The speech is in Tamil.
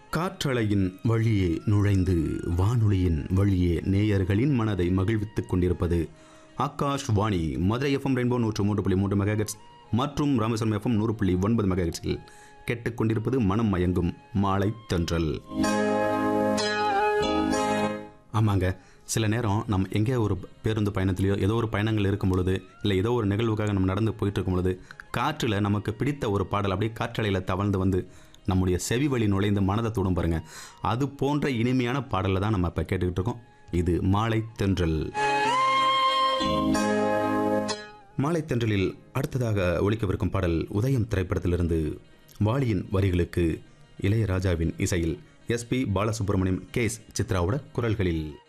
காற்றலையின் வழியே நுழைந்து வானொலியின் வழியே நேயர்களின் மனதை மகிழ்வித்துக் கொண்டிருப்பது Akashvani Madurai FM rainbow நூற்று மூன்று புள்ளி மூன்று மெகாஹெட்ஸ் மற்றும் ராமேஸ்வரம் எஃப்எம் நூறு புள்ளி ஒன்பது மெகாஹெட்ஸில் கேட்டுக்கொண்டிருப்பது மனம் மயங்கும் மாலை தென்றல் ஆமாங்க சில நேரம் நம்ம எங்கேயோ ஒரு பேருந்து பயணத்திலையோ ஏதோ ஒரு பயணங்கள் இருக்கும் பொழுது இல்லை ஏதோ ஒரு நிகழ்வுக்காக நம்ம நடந்து போயிட்டு இருக்கும் பொழுது காற்றில் நமக்கு பிடித்த ஒரு பாடல் அப்படியே காற்றலையில் தவழ்ந்து வந்து நம்முடைய செவி வழி நுழைந்து மனதை தொடும் பாருங்க அது போன்ற இனிமையான பாடலை தான் நம்ம இப்போ கேட்டுக்கிட்டு இருக்கோம் இது மாலை தென்றல் மாலை தென்றலில் அடுத்ததாக ஒலிக்கவிருக்கும் பாடல் உதயம் திரைப்படத்திலிருந்து வாலியின் வரிகளுக்கு இளையராஜாவின் இசையில் எஸ்பி பாலசுப்ரமணியம் கேஸ் சித்ராவோட குரல்களில்